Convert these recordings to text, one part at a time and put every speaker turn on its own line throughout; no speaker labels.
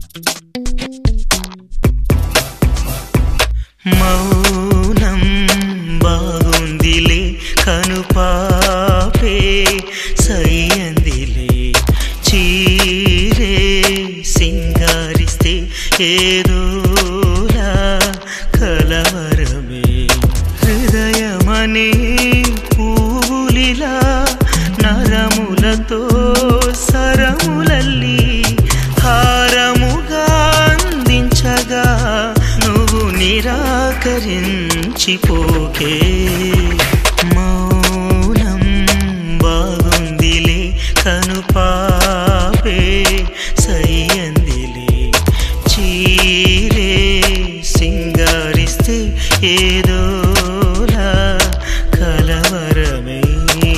మౌనం బాగుందిలే కనుపాపే సయ్యందిలే చీరే సింగారిస్తే ఏదోలా కలవరమే హృదయమనే పూలిలా నరములతో సరములల్లి హారముగా అందించగా నువ్వు నిరాకరించిపోకే మౌనం బాగుందిలే కనుపాపే సయ్యందిలే చీరే సింగారిస్తే ఏదోలా కలవరమే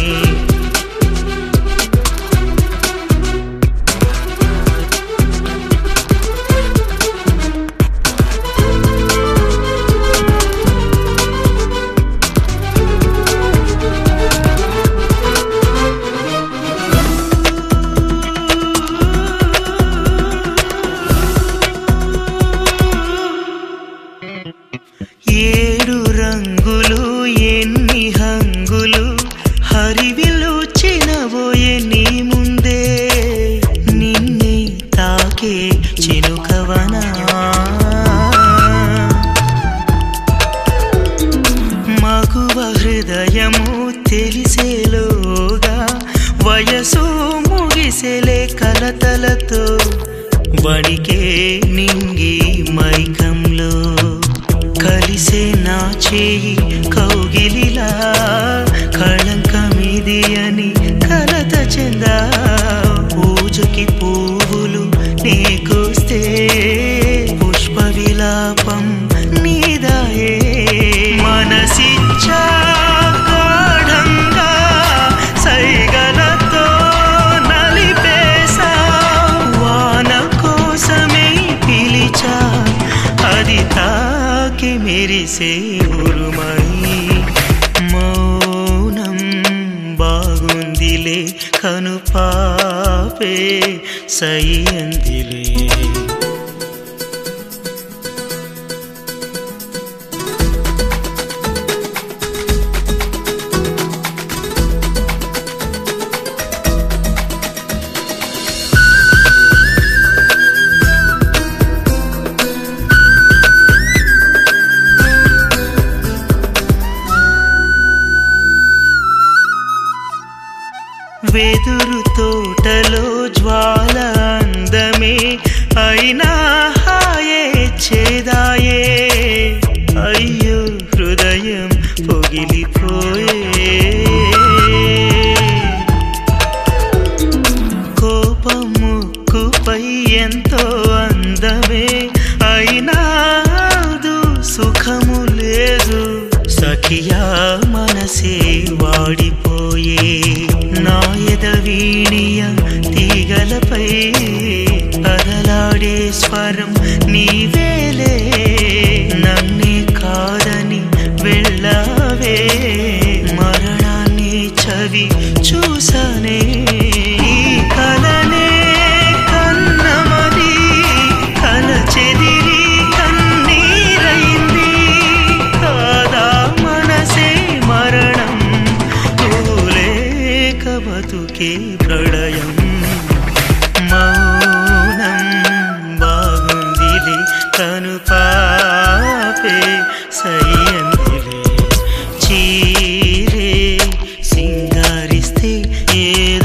ఏడు రంగులు ఎన్ని హంగులు హరివిలు చినబోయే నీ ముందే నిన్నే తాకే చినుకవనా మగువ హృదయము తెలిసేలోగా వయసు ముగిసెలే కలతలతో వడికే నింగి మైకంలో కలిసే నా చేయి కౌగిలిలా కళంకమిది అని కలత చెందా పూజకి పువ్వులు నీకొస్తే పుష్ప విలాపం నీదాయే మనసిచ్చా గాఢంగా సైగలతో నలిపేసా వాన కోసమే పిలిచా అది తాకి మెరిసే ఉరుమై మౌనం బాగుందిలే కనుపాపే సయ్యందిలే వెదురు తోటలో జ్వాల అందమే అయినా హాయే చేదాయే అయ్యో హృదయం పొగిలిపోయే కోపం ముక్కుపై ఎంతో అందమే అయినా అది సుఖము లేదు సఖియా మనసే వాడిపోయే నాయద వీణియ తీగలపై కదలాడే స్వరం నీవేలే నన్నే కాదని వెళ్ళావే మరణాన్ని చవి చూసానే ఈ కలనే కన్నమది కల చెదిరి కన్నీరైంది కాదా మనసే మరణం తూలేక బతుకే ప్రళయం మౌనం బాగుందిలే కను పాపే సయ్యందిలే చీరే సింగారిస్తే ఏదో